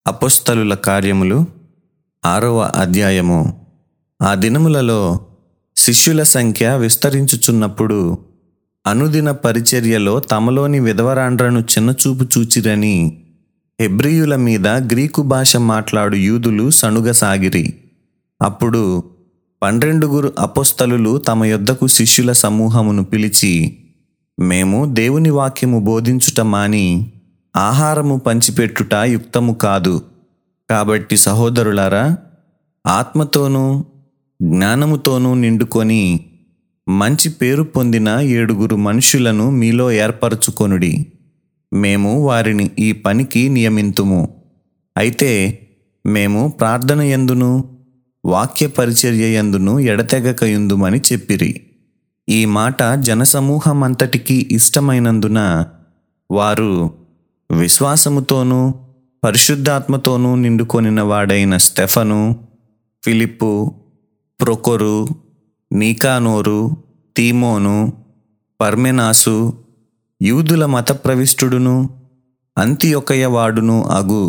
అపొస్తలుల కార్యములు ఆరవ అధ్యాయము ఆ దినములలో శిష్యుల సంఖ్య విస్తరించుచున్నప్పుడు అనుదిన పరిచర్యలో తమలోని విధవరాండ్రను చిన్నచూపు చూచిరని హెబ్రీయుల మీద గ్రీకు భాష మాట్లాడు యూదులు సణుగసాగిరి అప్పుడు పన్నెండుగురు అపొస్తలులు తమ యొద్దకు శిష్యుల సమూహమును పిలిచి మేము దేవుని వాక్యము బోధించుట మాని ఆహారము పంచిపెట్టుట యుక్తము కాదు కాబట్టి సహోదరులారా ఆత్మతోనూ జ్ఞానముతోనూ నిండుకొని మంచి పేరు పొందిన ఏడుగురు మనుషులను మీలో ఏర్పరచుకొనుడి మేము వారిని ఈ పనికి నియమింతుము అయితే మేము ప్రార్థన ఎందును వాక్య పరిచర్య ఎందును ఎడతెగకయుందుమని చెప్పిరి ఈ మాట జనసమూహమంతటికీ ఇష్టమైనందున వారు విశ్వాసముతోనూ పరిశుద్ధాత్మతోనూ నిండుకొనిన వాడైన స్టెఫను ఫిలిప్పు ప్రొకొరు నీకానోరు తీమోను పర్మెనాసు యూదుల మత ప్రవిష్టుడును అంతియొకయ వాడును అగు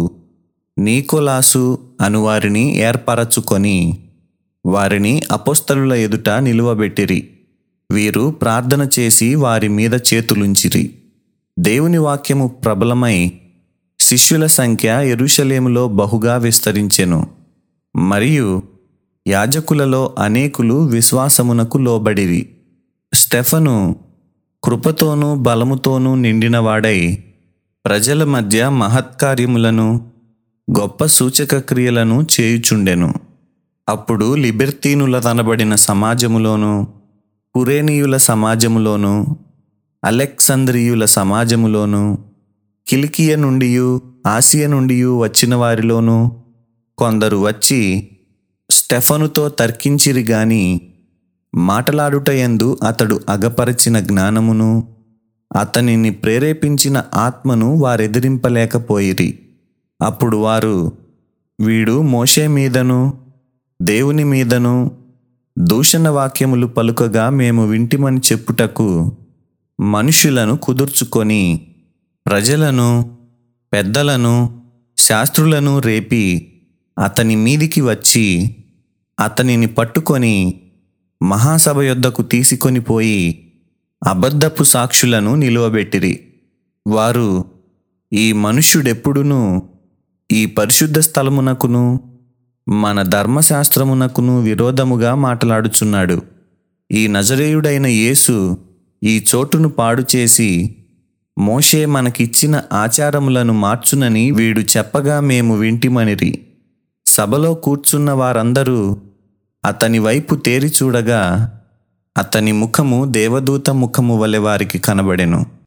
నీకోలాసు అనువారిని ఏర్పరచుకొని వారిని అపోస్తలుల ఎదుట నిలువబెట్టిరి వీరు ప్రార్థన చేసి వారి మీద చేతులుంచిరి దేవుని వాక్యము ప్రబలమై శిష్యుల సంఖ్య ఎరుషలేములో బహుగా విస్తరించెను మరియు యాజకులలో అనేకులు విశ్వాసమునకు లోబడిరి స్టెఫను కృపతోనూ బలముతోనూ నిండినవాడై ప్రజల మధ్య మహత్కార్యములను గొప్ప సూచక క్రియలను చేయుచుండెను అప్పుడు లిబెర్తీనుల తనబడిన సమాజములోను కురేనీయుల సమాజములోను అలెక్సంద్రియుల సమాజములోను కిలికియ నుండి ఆసియ నుండి వచ్చిన వారిలోనూ కొందరు వచ్చి స్టెఫనుతో తర్కించిరి గాని మాటలాడుట యందు అతడు అగపరచిన జ్ఞానమును అతనిని ప్రేరేపించిన ఆత్మను వారెదిరింపలేకపోయిరి అప్పుడు వారు వీడు మోషే మీదను దేవుని మీదను దూషణ వాక్యములు పలుకగా మేము వింటిమని చెప్పుటకు మనుషులను కుదుర్చుకొని ప్రజలను పెద్దలను శాస్త్రులను రేపి అతని మీదికి వచ్చి అతనిని పట్టుకొని మహాసభ యొద్దకు తీసుకొని పోయి అబద్ధపు సాక్షులను నిలువబెట్టిరి వారు ఈ మనుష్యుడెప్పుడునూ ఈ పరిశుద్ధ స్థలమునకును మన ధర్మశాస్త్రమునకును విరోధముగా మాట్లాడుచున్నాడు ఈ నజరేయుడైన యేసు ఈ చోటును పాడు చేసి మోషే మనకిచ్చిన ఆచారములను మార్చునని వీడు చెప్పగా మేము వింటిమనిరి సభలో కూర్చున్న వారందరూ అతని వైపు తేరి చూడగా అతని ముఖము దేవదూత ముఖము వలె వారికి కనబడెను